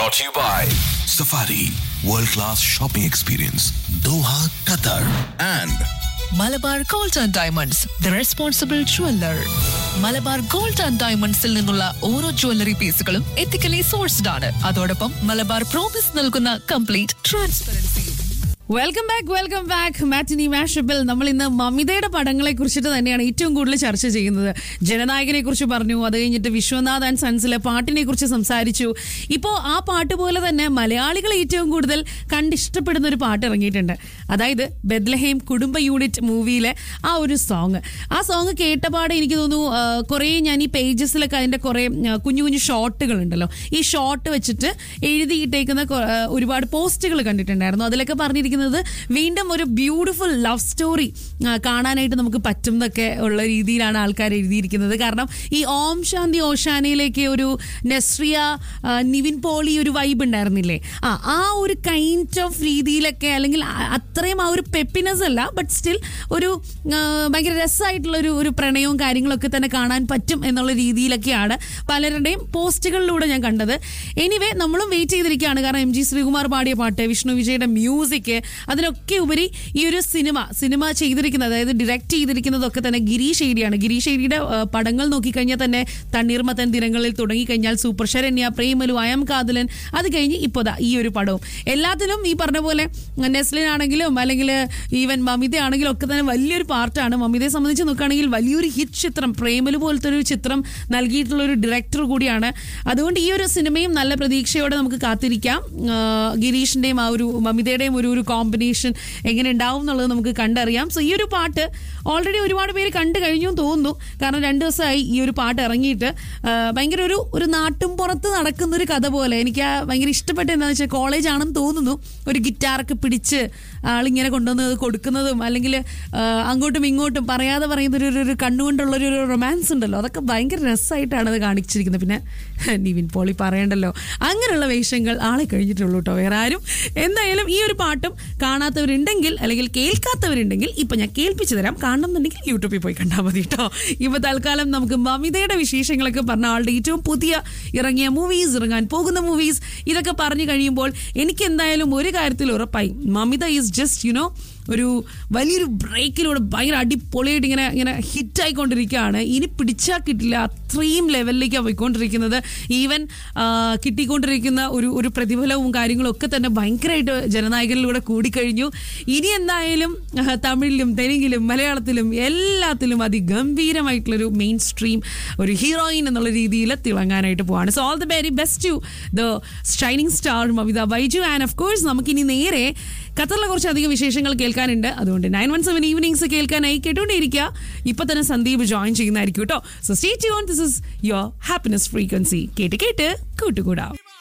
Brought to you by Safari World Class Shopping Experience Doha, Qatar and Malabar gold and diamonds the responsible jeweller Malabar gold and ഡയമണ്ട്സിൽ നിന്നുള്ള ഓരോ jewellery പീസുകളും ethically sourced ആണ് അതോടൊപ്പം Malabar promise നൽകുന്ന complete ട്രാൻസ്പെറൻസിയും welcome back welcome back matinee മാഷപ്പിൽ നമ്മൾ ഇന്ന് മമിതയുടെ പടങ്ങളെ കുറിച്ചിട്ട് തന്നെയാണ് ഏറ്റവും കൂടുതൽ ചർച്ച ചെയ്യുന്നത് ജനനായകനെ കുറിച്ച് പറഞ്ഞു അത് കഴിഞ്ഞിട്ട് വിശ്വനാഥ് ആൻഡ് സൺസിലെ പാട്ടിനെ കുറിച്ച് സംസാരിച്ചു ഇപ്പോൾ ആ പാട്ട് പോലെ തന്നെ മലയാളികൾ ഏറ്റവും കൂടുതൽ കണ്ടിഷ്ടപ്പെടുന്ന ഒരു പാട്ട് ഇറങ്ങിയിട്ടുണ്ട് അതായത് ബെദ്ലഹേം കുടുംബ യൂണിറ്റ് മൂവിയിലെ ആ ഒരു സോങ് ആ സോങ് കേട്ടപാടെ എനിക്ക് തോന്നുന്നു ആ, കുറേ ഞാൻ ഈ പേജസിലൊക്കെ അതിന്റെ കുറേ ആ, കുഞ്ഞു കുഞ്ഞു ഷോട്ടുകൾ ഉണ്ടല്ലോ ഈ ഷോട്ട് വെച്ചിട്ട് എഴുതിയിട്ടേക്കുന്ന കൊ- ആ, ഒരുപാട് പോസ്റ്റുകൾ കണ്ടിട്ടുണ്ടായിരുന്നു അതിലൊക്കെ പറഞ്ഞിരിക്കുന്നത് വീണ്ടും ഒരു ബ്യൂട്ടിഫുൾ ലവ് സ്റ്റോറി കാണാനായിട്ട് നമുക്ക് പറ്റും എന്നൊക്കെ ഉള്ള രീതിയിലാണ് ആൾക്കാർ എഴുതിയിരിക്കുന്നത് കാരണം ഈ ഓം ശാന്തി ഓശാനയിലേക്ക് ഒരു നെസ്രിയ ആ, നിവിൻ പോളി ഒരു വൈബ് ഉണ്ടായിരുന്നില്ലേ ആ ആ ഒരു കൈൻഡ് ഓഫ് രീതിയിലൊക്കെ അല്ലെങ്കിൽ ആ- അത്രയും ആ ഒരു പെപ്പിനെസ് അല്ല ബട്ട് സ്റ്റിൽ ഒരു ആ, ഭയങ്കര രസമായിട്ടുള്ള ഒരു ഒരു പ്രണയവും കാര്യങ്ങളൊക്കെ തന്നെ കാണാൻ പറ്റും എന്നുള്ള രീതിയിലൊക്കെയാണ് പലരുടെയും പോസ്റ്റുകളിലൂടെ ഞാൻ കണ്ടത് എനിവേ നമ്മളും വെയിറ്റ് ചെയ്തിരിക്കുകയാണ് കാരണം എം ജി ശ്രീകുമാർ പാടിയ പാട്ട് വിഷ്ണു വിജയുടെ മ്യൂസിക് അതിനൊക്കെ ഉപരി ഈ ഒരു സിനിമ സിനിമ ചെയ്തിരിക്കുന്നത് അതായത് ഡയറക്റ്റ് ചെയ്തിരിക്കുന്നതൊക്കെ തന്നെ ഗിരീഷ് ഏരിയാണ് ഗിരീഷ് ഏരിയുടെ ആ, പടങ്ങൾ നോക്കിക്കഴിഞ്ഞാൽ തന്നെ തണ്ണീർമത്തൻ ദിനങ്ങളിൽ തുടങ്ങിക്കഴിഞ്ഞാൽ സൂപ്പർ ശരണ്യ പ്രേമലു അയം കാതലൻ അത് കഴിഞ്ഞ് ഇപ്പോൾ ദാ ഈ ഒരു പടവും എല്ലാത്തിലും ഈ പറഞ്ഞ പോലെ നെസ്ലിൻ ആണെങ്കിലും അല്ലെങ്കിൽ ഈവൻ മമിത ആണെങ്കിലും ഒക്കെ തന്നെ വലിയൊരു പാർട്ടാണ് മമിതയെ സംബന്ധിച്ച് നോക്കുകയാണെങ്കിൽ വലിയൊരു ഹിറ്റ് ചിത്രം പ്രേമലു പോലത്തെ ഒരു ചിത്രം നൽകിയിട്ടുള്ള ഒരു ഡയറക്ടർ കൂടിയാണ് അതുകൊണ്ട് ഈ ഒരു സിനിമയും നല്ല പ്രതീക്ഷയോടെ നമുക്ക് കാത്തിരിക്കാം ആ, ഗിരീഷിന്റെയും ആ ഒരു മമിതയുടെയും ഒരു ഒരു കോമ്പിനേഷൻ എങ്ങനെ ഉണ്ടാവും എന്നുള്ളത് നമുക്ക് കണ്ടറിയാം സോ ഈ ഒരു പാട്ട് ഓൾറെഡി ഒരുപാട് പേര് കണ്ടു കഴിഞ്ഞു എന്ന് തോന്നുന്നു കാരണം രണ്ട് ദിവസമായി ഈ ഒരു പാട്ട് ഇറങ്ങിയിട്ട് ആ, ഭയങ്കര ഒരു ഒരു നാട്ടും പുറത്ത് നടക്കുന്ന ഒരു കഥ പോലെ എനിക്ക് ആ ഭയങ്കര ഇഷ്ടപ്പെട്ട എന്താണെന്ന് വെച്ചാൽ കോളേജ് ആണെന്ന് തോന്നുന്നു ഒരു ഗിറ്റാറൊക്കെ പിടിച്ച് ആളിങ്ങനെ കൊണ്ടുവന്ന് അത് കൊടുക്കുന്നതും അല്ലെങ്കിൽ ആ, അങ്ങോട്ടും ഇങ്ങോട്ടും പറയാതെ പറയുന്ന ഒരു ഒരു- ഒരു കണ്ണുകൊണ്ടുള്ള ഒരു റൊമാൻസ് ഉണ്ടല്ലോ അതൊക്കെ ഭയങ്കര രസമായിട്ടാണ് അത് കാണിച്ചിരിക്കുന്നത് പിന്നെ നിവിൻ പോളി പറയണ്ടല്ലോ അങ്ങനെയുള്ള വേഷങ്ങൾ ആളെ കഴിഞ്ഞിട്ടുള്ളൂ കേട്ടോ വേറെ ആരും എന്തായാലും ഈ ഒരു പാട്ടും കാണാത്തവരുണ്ടെങ്കിൽ അല്ലെങ്കിൽ കേൾക്കാത്തവരുണ്ടെങ്കിൽ ഇപ്പൊ ഞാൻ കേൾപ്പിച്ചു തരാം കാണണം എന്നുണ്ടെങ്കിൽ യൂട്യൂബിൽ പോയി കണ്ടാൽ മതി കേട്ടോ ഇപ്പൊ തൽക്കാലം നമുക്ക് മമിതയുടെ വിശേഷങ്ങളൊക്കെ പറഞ്ഞ ആളുടെ ഏറ്റവും പുതിയ ഇറങ്ങിയ മൂവീസ് ഇറങ്ങാൻ പോകുന്ന മൂവീസ് ഇതൊക്കെ പറഞ്ഞു കഴിയുമ്പോൾ എനിക്ക് എന്തായാലും ഒരു കാര്യത്തിൽ ഉറപ്പായി മമിത ഈസ് ജസ്റ്റ് യുനോ ഒരു വലിയൊരു ബ്രേക്കിലൂടെ ഭയങ്കര അടിപൊളിയായിട്ട് ഇങ്ങനെ ഇങ്ങനെ ഹിറ്റായിക്കൊണ്ടിരിക്കുകയാണ് ഇനി പിടിച്ചാൽ കിട്ടില്ല അത്രയും ലെവലിലേക്കാണ് പോയിക്കൊണ്ടിരിക്കുന്നത് ഈവൻ ആ, കിട്ടിക്കൊണ്ടിരിക്കുന്ന ഒരു ഒരു പ്രതിഫലവും കാര്യങ്ങളും ഒക്കെ തന്നെ ഭയങ്കരമായിട്ട് ജനനായകനിലൂടെ കൂടിക്കഴിഞ്ഞു ഇനി എന്തായാലും ആ, തമിഴിലും തെലുങ്കിലും മലയാളത്തിലും എല്ലാത്തിലും അതിഗംഭീരമായിട്ടുള്ളൊരു മെയിൻ സ്ട്രീം ഒരു ഹീറോയിൻ എന്നുള്ള രീതിയിൽ തിളങ്ങാനായിട്ട് പോവാണ് so all the very best to the shining star Mamitha Baiju and of course നമുക്കിനി നേരെ ഖത്തറിലെ കുറച്ചധികം വിശേഷങ്ങൾ കേൾക്കാനുണ്ട് അതുകൊണ്ട് നയൻ വൺ സെവൻ ഈവനിങ്സ് കേൾക്കാനായി കേട്ടുകൊണ്ടേയിരിക്കുക ഇപ്പൊ തന്നെ സന്ദീപ് ജോയിൻ ചെയ്യുന്നതായിരിക്കും കേട്ടോ so stay tune this is your happiness frequency കേട്ട് കേട്ട് കൂട്ടുകൂടാം